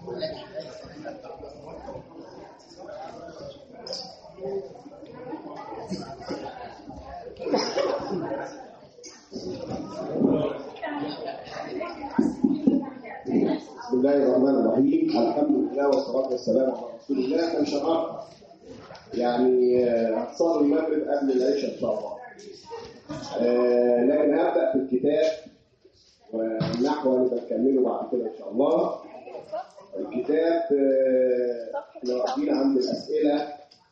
بسم الله الرحمن الرحيم الحمد لله والصلاة والسلام على رسول الله كان شرف يعني آه، هتصلي المغرب قبل العشاء إن شاء الله آه، لكن هبدأ في الكتاب والنحو هنبقى نكمله بعد كده إن شاء الله الكتاب آه، احنا واقفين عند الأسئلة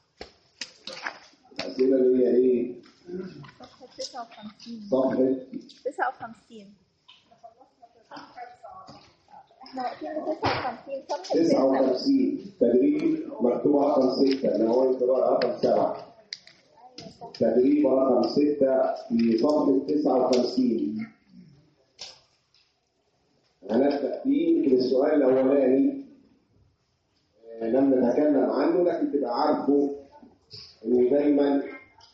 الأسئلة اللي هي إيه؟ صفحة 59 صفحة 59 احنا واقفين ب 59 صفحة 59 تدريب مكتوب رقم 6 اللي هو القراءة رقم 7 تدريب رقم 6 في صفحة 59 هنبدأ فيه يمكن السؤال الأولاني آه، لم نتكلم عنه لكن تبقى عارفه إن دايما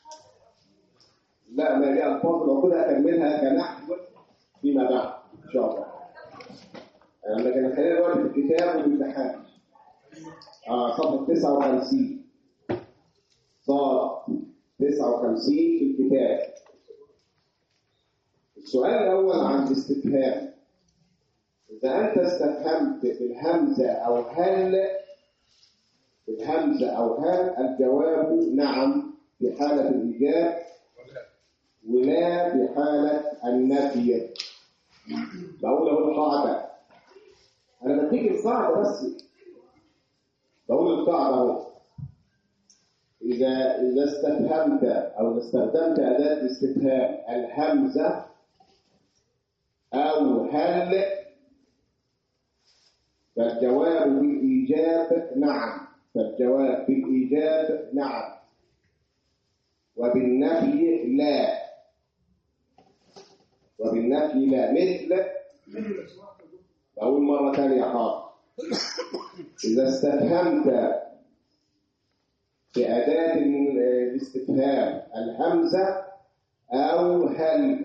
لا ما هي ألفاظ المفروض أكملها كنحو فيما بعد إن شاء الله يعني لكن خلينا دلوقتي في الكتاب والامتحان اه صفحة 59 صاد 59 في الكتاب السؤال الأول عن الاستفهام إذا أنت استفهمت بالهمزة أو هل بالهمزة أو هل الجواب نعم في حالة الإيجاب ولا في حالة النفي بقول له القاعدة أنا بديك القاعدة بس بقول القاعدة أهو إذا إذا استفهمت أو إذا استخدمت أداة الاستفهام الهمزة أو هل فالجواب بالإيجاب نعم فالجواب بالإيجاب نعم وبالنفي لا وبالنفي لا مثل بقول مرة ثانية حاضر إذا استفهمت بأداة الاستفهام الهمزة أو هل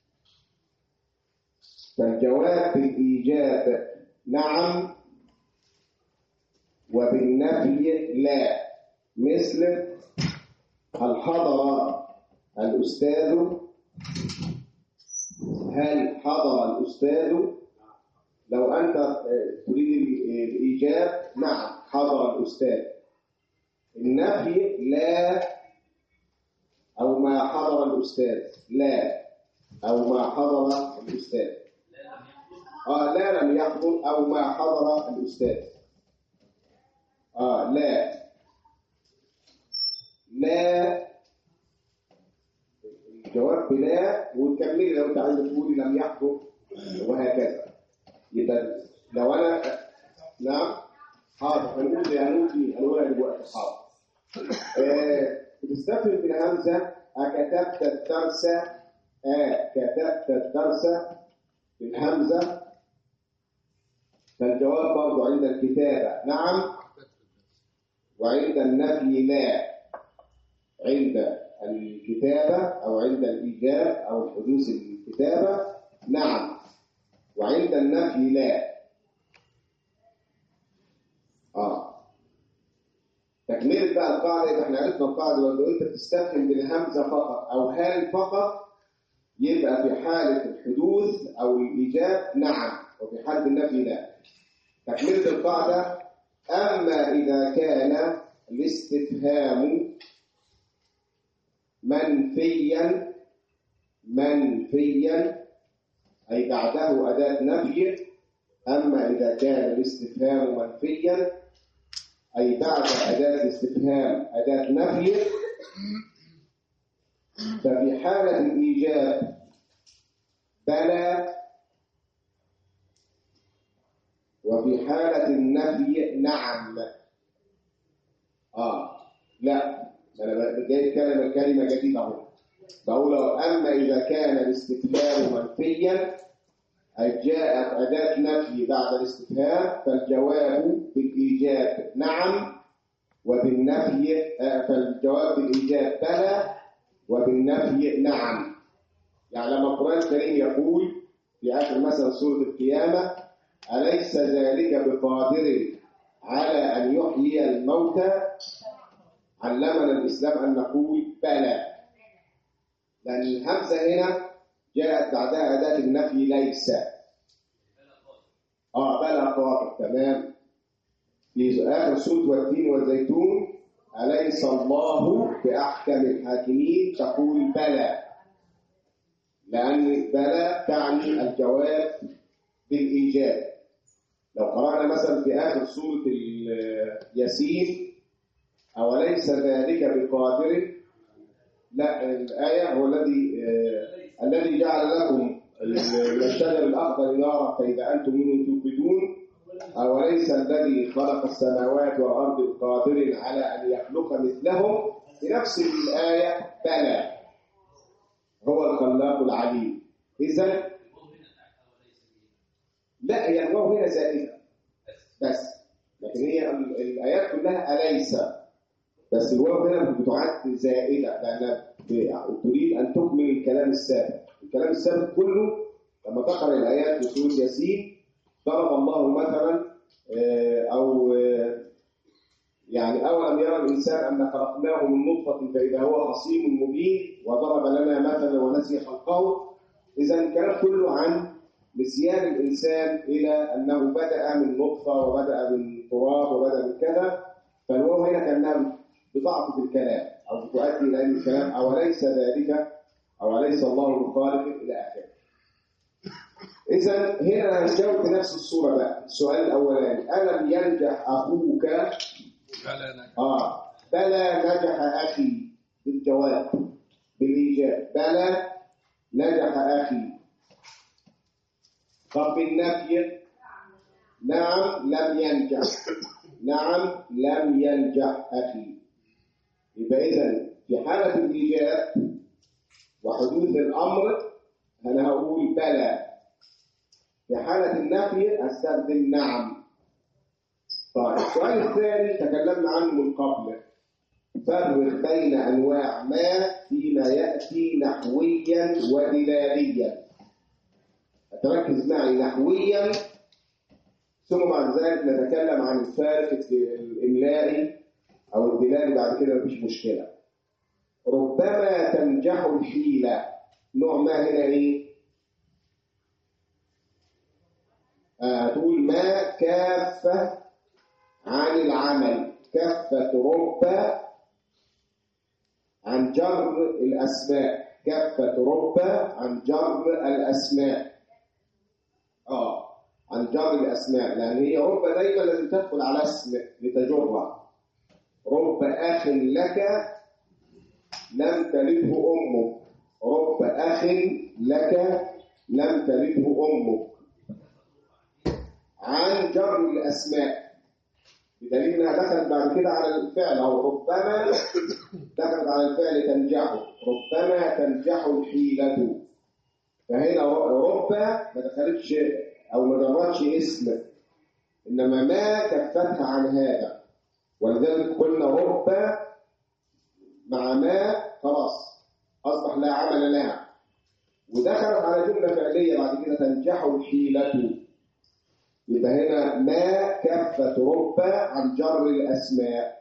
فالجواب بالإيجاب نعم وبالنفي لا مثل هل حضر الأستاذ هل حضر الأستاذ لو أنت تريد الإيجاب نعم حضر الأستاذ النفي لا أو ما حضر الأستاذ لا أو ما حضر الأستاذ آه لا لم يحضر أو ما حضر الأستاذ آه لا لا الجواب بلا وتكملي لو انت عايز تقولي لم يحضر وهكذا يبقى لو انا نعم حاضر هنقول هنقول هنقولها دلوقتي حاضر آه، بتستخدم بالهمزه اكتبت الدرس آه كتبت الدرس بالهمزه فالجواب برضه عند الكتابه نعم وعند النفي لا عند الكتابة أو عند الإيجاب أو حدوث الكتابة نعم وعند النفي لا آه تكملة بقى القاعدة يبقى احنا عرفنا القاعدة لو أنت بتستفهم بالهمزة فقط أو هل فقط يبقى في حالة الحدوث أو الإيجاب نعم وفي حالة النفي لا تكملة القاعدة أما إذا كان الاستفهام منفيا منفيا أي بعده أداة نفي أما إذا كان الاستفهام منفيا أي بعد أداة الاستفهام أداة نفي ففي حالة الإيجاب بلى وفي حالة النفي نعم آه لا أنا جاي كلمة كلمة جديدة أهو بقول أما إذا كان الاستفهام منفيا أي جاءت أداة نفي بعد الاستفهام فالجواب بالإيجاب نعم وبالنفي آه، فالجواب بالإيجاب بلى وبالنفي نعم يعني لما القرآن الكريم يقول في آخر مثلا سورة القيامة أليس ذلك بقادر على أن يحيي الموتى علمنا الإسلام أن نقول بلى لأن الهمزة هنا جاءت بعدها أداة النفي ليس آه بلى قادر تمام في آخر سورة والتين والزيتون أليس الله بأحكم الحاكمين تقول بلى لأن بلى تعني الجواب بالإيجاب لو قرأنا مثلا في آخر سورة الياسين أوليس ذلك بقادر لا الآية هو الذي آه الذي جعل لكم من الشجر الأخضر نارا فإذا أنتم منه توقدون أوليس الذي خلق السماوات والأرض بقادر على أن يخلق مثلهم في نفس الآية بلى هو الخلاق العليم إذا لا هي الواو هنا زائدة بس لكن هي ال- الآيات كلها أليس بس الواو هنا بتعد زائدة لأنها ب- تريد أن تكمل الكلام السابق الكلام السابق كله لما تقرأ الآيات في سورة ياسين ضرب الله مثلا آه، أو آه، يعني أولم يرى الإنسان أن خلقناه من نطفة فإذا هو خصيم مبين وضرب لنا مثلا ونسي خلقه إذا الكلام كله عن نسيان الإنسان إلى أنه بدأ من نطفة وبدأ من تراب وبدأ من كذا فالواو هنا كأنها بضعف الكلام أو بتؤدي إلى أن الكلام أوليس ذلك أو أليس الله بخالق إلى آخره إذا هنا هنجاوب في نفس الصورة بقى السؤال الأولاني ألم ينجح أخوك فلا نجح آه بلى نجح أخي بالجواب بالإيجاب بلى نجح أخي طب بالنفي نعم لم ينجح نعم لم ينجح أخي يبقى إذا في حالة الإيجاب وحدوث الأمر أنا هقول بلى في حالة النفي أستخدم نعم طيب السؤال الثاني تكلمنا عنه من قبل فرق بين أنواع ما فيما يأتي نحويا ودلاليا تركز معي نحويا ثم بعد ذلك نتكلم عن الفارق الإملائي أو الدلالي بعد كده مفيش مشكلة ربما تنجح الحيلة نوع ما هنا إيه؟ آه تقول ما كافة عن العمل كفة رب عن جر الأسماء كفة رب عن جر الأسماء آه عن جر الأسماء لأن هي رب دايما لازم تدخل على اسم لتجرها رب أخ لك لم تلده أمك رب أخ لك لم تلده أمك عن جر الأسماء بدليل انها دخلت بعد كده على الفعل او ربما دخلت على الفعل تنجح ربما تنجح الحيلة فهنا رب ما دخلتش او ما جرتش اسم انما ما كفتها عن هذا ولذلك قلنا رب مع ما خلاص اصبح لا عمل لها ودخلت على جمله فعليه بعد كده تنجح الحيلة يبقى هنا ما كفة رب عن جر الأسماء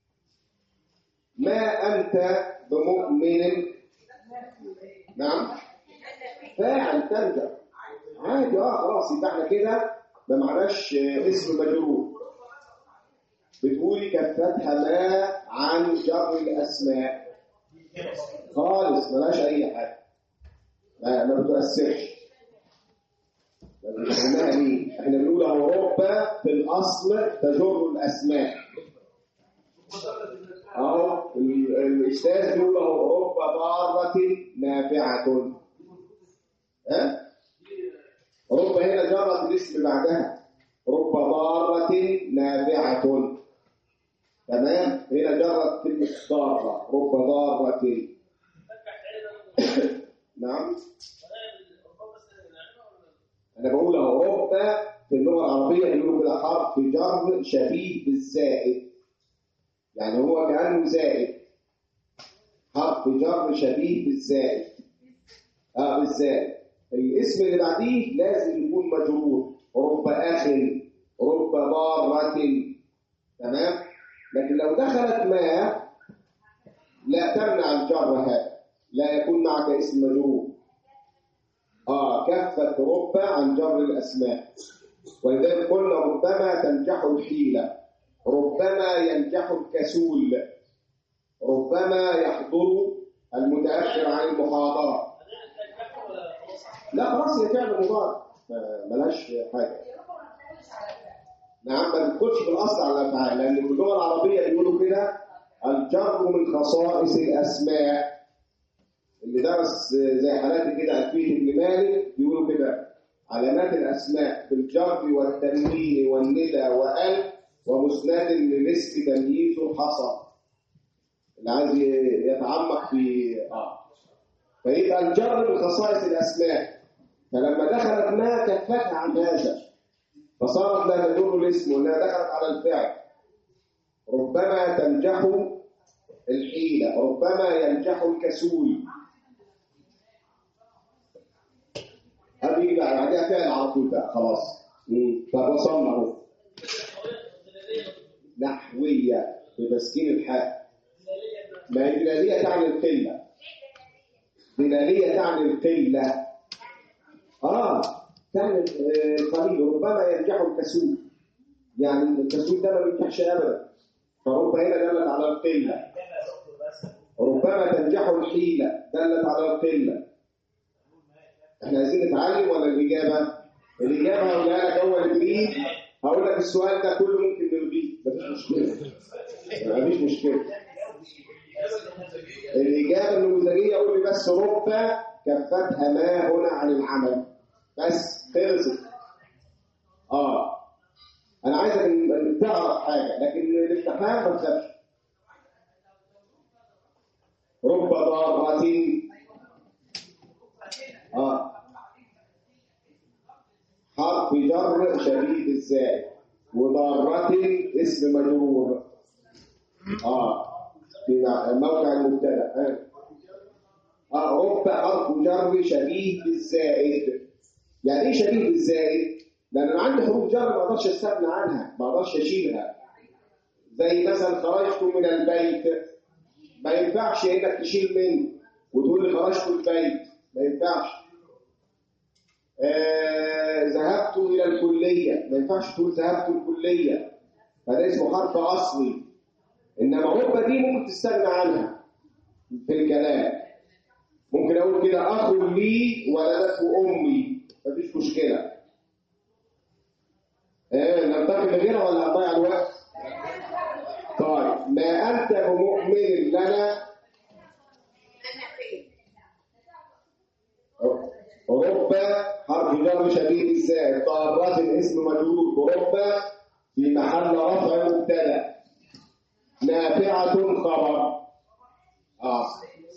ما أنت بمؤمن نعم فاعل ترجع عادي اه خلاص يبقى احنا كده ما معناش اسم مجرور بتقولي كفتها ما عن جر الأسماء خالص ملاش أي حاجة ما, ما بتؤثرش قلناها ليه؟ احنا بنقول اهو رب في الاصل تجر الاسماء. اهو ال- الاستاذ بيقول اهو رب ضارة نافعة. ها؟ رب هنا جرت الاسم بعدها. رب ضارة نافعة. تمام؟ هنا جرت كلمة ضارة، رب ضارة. نعم؟ انا بقول اهو رب في اللغه العربيه بيقولوا كده حرف جر شبيه بالزائد يعني هو كانه زائد حرف جر شبيه بالزائد اه بالزائد الاسم اللي بعديه لازم يكون مجرور رب أخ رب ضارة تمام لكن لو دخلت ما لا تمنع الجر هذا لا يكون معك اسم مجرور اه كفت رب عن جر الاسماء ولذلك قلنا ربما تنجح الحيله ربما ينجح الكسول ربما يحضر المتاخر عن المحاضره لا خلاص هي فعل مضارع ما- ملهاش حاجه نعم ما بتدخلش في الاصل على الافعال لان في اللغه العربيه بيقولوا كده الجر من خصائص الاسماء اللي درس زي حالاتي كده ألفية ابن مالك بيقولوا كده علامات الأسماء بالجر والتنوين والندى وأل ومسند لمسك تمييز حصل اللي عايز يتعمق في اه فيبقى الجر من خصائص الأسماء فلما دخلت ما كفتها عن هذا فصارت لا تدل الاسم وانها دخلت على الفعل ربما تنجح الحيلة ربما ينجح الكسول هذه بقى بعدها فعل على طول بقى خلاص مم. طب وصلنا اهو نحوية بتسكين الحاء ما هي دلالية تعني القلة دلالية تعني القلة اه تعني آه، القليل ربما ينجح الكسول يعني الكسول ده ما بينجحش ابدا فرب هنا دلت على القلة ربما تنجح الحيلة دلت على القلة احنا عايزين نتعلم ولا الإجابة؟ الإجابة هقولها لك أول جديد هقول لك السؤال ده كله ممكن نلغيه مفيش مشكلة مفيش مشكلة الإجابة النموذجية قول لي بس رب كفتها ما هنا عن العمل بس خلصت اه أنا عايزك إن- تعرف حاجة لكن الامتحان ما تخافش رب ضارة اه حرف جر شديد الزائد وضارة اسم مجرور اه في مع- موقع المبتدا اه اه رب حرف جر شبيه بالزائد يعني ايه شبيه بالزائد لان انا عندي حروف جر ما اقدرش استغنى عنها ما اقدرش اشيلها زي مثلا خرجت من البيت ما ينفعش انك تشيل منه وتقول لي خرجت البيت ما ينفعش آه ذهبت الى الكليه ما ينفعش تقول ذهبت الكليه فده اسمه حرف اصلي انما رب دي ممكن تستغنى عنها في الكلام ممكن اقول كده اخ لي ولدته امي مفيش مشكله ايه ننتقل لغيرها ولا هنضيع الوقت طيب ما انت بمؤمن لنا رب حرف جر شديد الزائد طارات اسم مجرور برب في محل رفع مبتدا نافعة خبر اه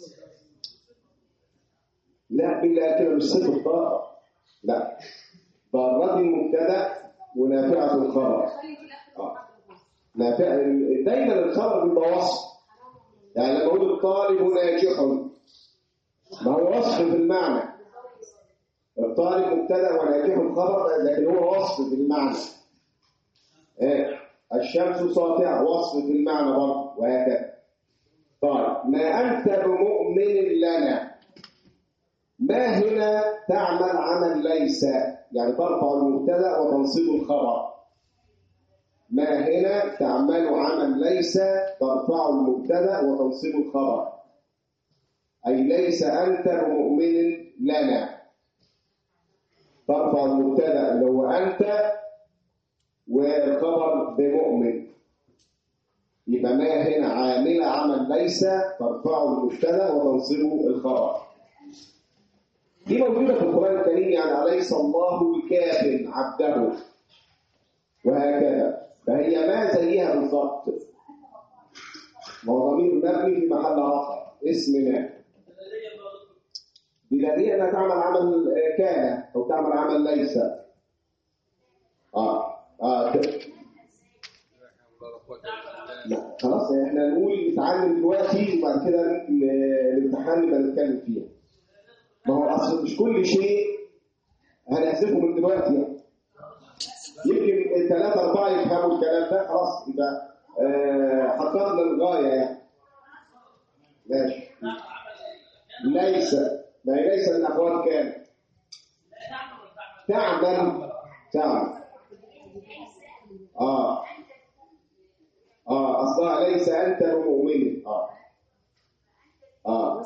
لا بلا كده مش صفر طاقة لا ضارات مبتدا ونافعة خبر اه نافع دايما الخبر بيبقى وصف يعني لما اقول الطالب ناجح ما هو وصف في المعنى الطالب مبتدا وناجح خبر لكن هو وصف في المعنى إيه؟ الشمس ساطعه وصف في المعنى برضه وهكذا طيب ما انت بمؤمن لنا ما هنا تعمل عمل ليس يعني ترفع المبتدا وتنصب الخبر ما هنا تعمل عمل ليس ترفع المبتدا وتنصب الخبر اي ليس انت بمؤمن لنا ترفع المبتدا اللي هو انت والخبر بمؤمن يبقى ما هنا عامله عمل ليس ترفع المبتدا وتنصب الخبر دي موجوده في القران الكريم يعني اليس الله بكاف عبده وهكذا فهي ما زيها بالضبط ما هو ضمير مبني في محل رفع اسم ما بلادية انها تعمل عمل آه، كان او تعمل عمل ليس اه اه ت- لا خلاص احنا نقول نتعلم دلوقتي وبعد كده ممكن آه، الامتحان نبقى نتكلم فيها ما هو اصل مش كل شيء هنحذفه من دلوقتي يعني يمكن ثلاثة أربعة يفهموا الكلام ده خلاص يبقى آه، حققنا الغاية يعني ماشي ليس ما هي ليس من أخوات كام تعمل تعمل اه اه اصلها ليس انت بمؤمن اه اه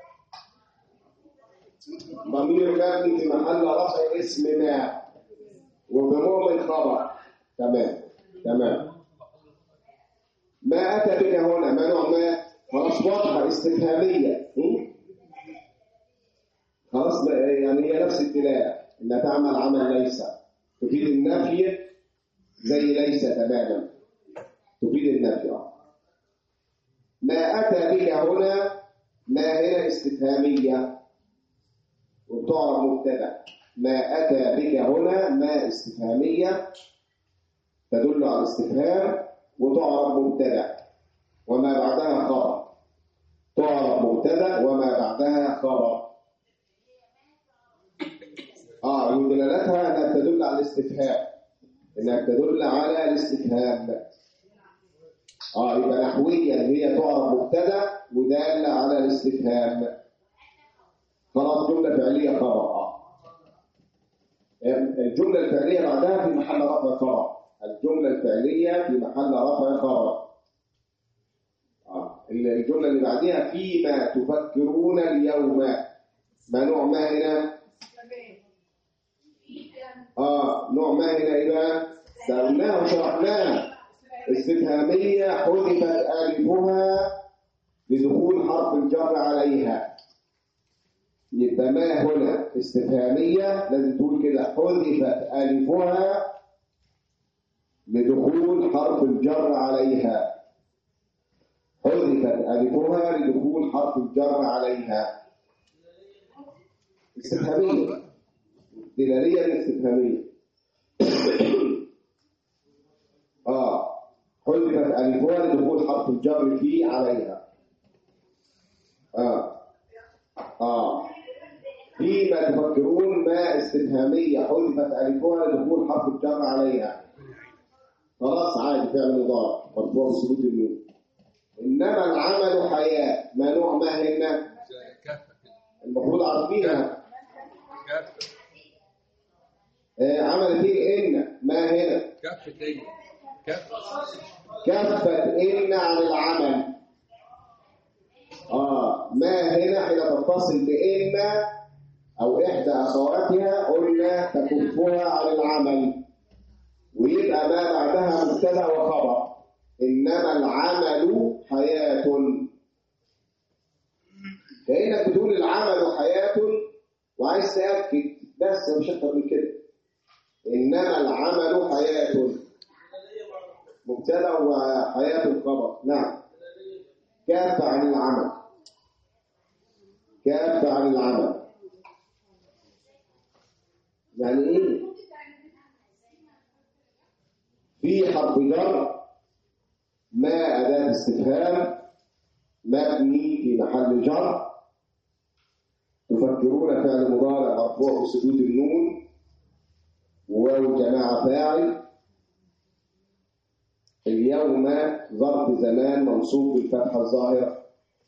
ضمير مبني في محل رفع اسم ما وبمؤمن خبر تمام تمام ما اتى بك هنا ما نوع ما خلاص واضحه استفهاميه م? خلاص بقى- يعني هي نفس الدلاله انها تعمل عمل ليس تفيد النفي زي ليس تماما تفيد النفي آه. ما اتى بك هنا ما هنا استفهاميه وتعرف مبتدا ما اتى بك هنا ما استفهاميه تدل على الاستفهام وتعرف مبتدا وما بعدها خبر تعرف مبتدا وما بعدها خبر اه ودلالتها انها تدل على الاستفهام انها تدل على الاستفهام اه يبقى نحويا هي تعرف مبتدا وداله على الاستفهام خلاص جمله فعليه خبر اه الجمله الفعليه بعدها في محل رفع خبر الجمله الفعليه في محل رفع خبر آه. الجمله اللي بعديها فيما تفكرون اليوم ما نوع ما هنا اه نوع ما هنا ايه بقى ده قلناه وشرحناه استفهاميه حذفت الفها بدخول حرف الجر عليها يبقى ما هنا استفهاميه لازم تقول كده حذفت الفها لدخول حرف الجر عليها حذفت الفها لدخول حرف الجر عليها استفهاميه دلالية الاستفهامية اه حذفت ألفها لدخول حرف الجر في عليها اه اه فيما تفكرون ما استفهامية حذفت ألفها لدخول حرف الجر عليها خلاص عادي فعل مضارع مرفوع بثبوت النون إنما العمل حياة ما نوع ما هنا كافة كده المفروض عارفينها كافة آه عملت ايه إن ما هنا كافة ايه كافة كفت إن عن العمل آه ما هنا حين تتصل بإن أو إحدى أخواتها قلنا تكفها عن العمل ويبقى ما بعدها مبتدأ وخبر إنما العمل حياة كأنك بتقول العمل حياة وعايز تأكد بس مش أكتر من كده إنما العمل حياة مبتدا وحياة الخبر نعم كاف عن العمل كاف عن العمل يعني ايه في حرف جر ما أداة استفهام مبني في محل جر تفكرون فعل مضارع مرفوع بسكوت النون وواو جماعة فاعل اليوم ظرف زمان منصوب بالفتحة الظاهرة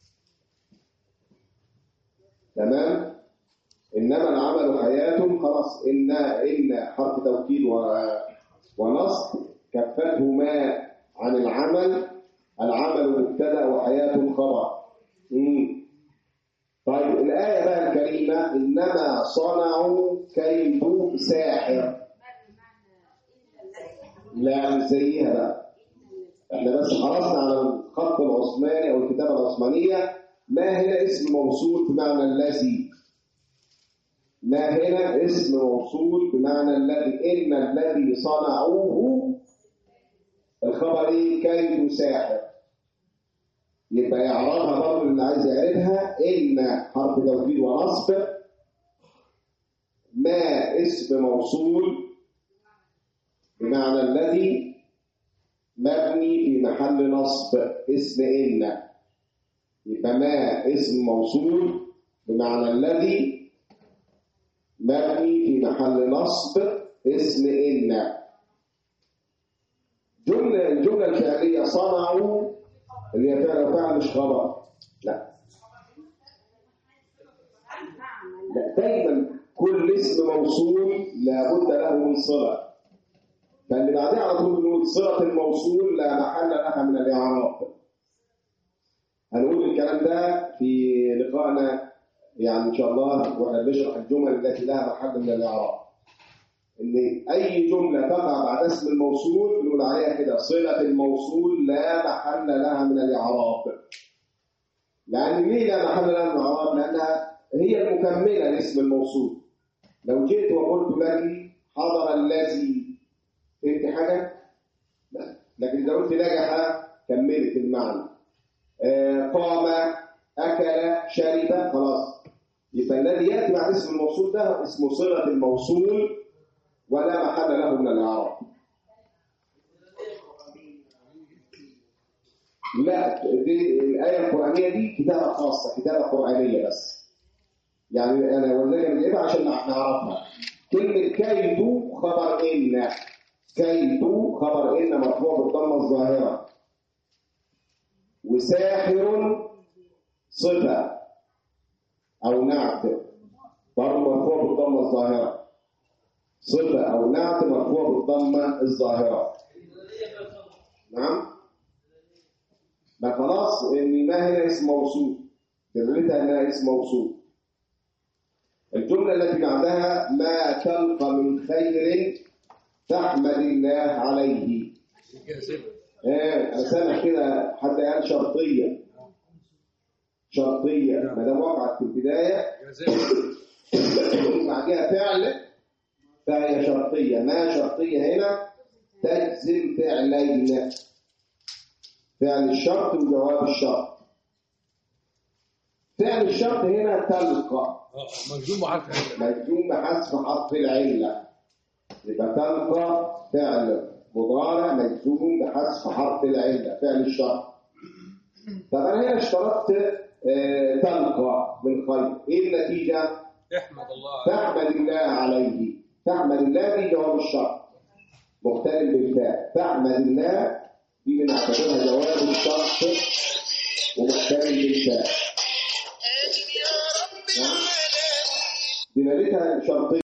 تمام إنما العمل حياة خلاص إن إن حرف توكيد و- ونصب كفته ما عن العمل العمل مبتدأ وحياة خبر مم. طيب الآية بقى الكريمة إنما صنعوا كيد ساحر لا مش زيها بقى احنا بس حرصنا على الخط العثماني او الكتابه العثمانيه ما هنا اسم موصول بمعنى الذي ما هنا اسم موصول بمعنى الذي ان الذي صنعوه الخبر ايه كيد ساحر يبقى يعرفها برضه اللي عايز يعرفها ان حرف توكيد ونصب ما اسم موصول بمعنى الذي مبني في محل نصب اسم إن يبقى ما اسم موصول بمعنى الذي مبني في محل نصب اسم إن الجملة الجملة الفعلية صنعوا اللي هي فعل وفعل مش خبر لا لا دايما كل اسم موصول لابد له من صلة فاللي بعدها على طول بنقول صلة الموصول لا محل لها من الإعراب هنقول الكلام ده في لقائنا يعني إن شاء الله واحنا بنشرح الجمل التي لها محل من الإعراب ان اي جمله تقع بعد اسم الموصول بنقول عليها كده صله الموصول لا محل لها من الاعراب لان ليه لا محل لها من الاعراب لانها هي المكمله لاسم الموصول لو جئت وقلت لك حضر الذي فهمت حاجه لا لكن اذا قلت نجح كملت المعنى آه، قام اكل شرب خلاص يبقى الذي ياتي بعد اسم الموصول ده اسمه صله الموصول ولا محل له من الاعراب لا دي الايه القرانيه دي كتابه خاصه كتابه قرانيه بس يعني انا ولذلك بنجيبها عشان نعرفها كلمه كيد خبر ان كيد خبر ان مرفوع بالضمه الظاهره وساحر صفه او نعت برضه مرفوع بالضمه الظاهره صفة أو نعت مرفوع بالضمة الظاهرة نعم ما خلاص إن ما هنا اسم موصول دلتها إنها اسم موصول الجملة التي بعدها ما تلقى من خير تحمد الله عليه جاذبة ايه انا سامع كده حد قال شرطية شرطية ما دام وقعت في البداية جاذبة بعدها فعل فهي شرطية ما شرطية هنا تجزم فعلين فعل الشرط وجواب الشرط فعل الشرط هنا تلقى اه مجزوم بحرف علة مجزوم بحذف حرف العلة يبقى تلقى فعل مضارع مجزوم بحذف حرف العلة فعل الشرط طب انا هنا اشترطت آه، تلقى من خير ايه النتيجة؟ احمد الله على تحمد الله عليه تحمد الله دي جواب الشرط مختلف بالفاء تحمد الله دي بنعتبرها جواب الشرط ومختلف بالفاء دي لقيتها شرطية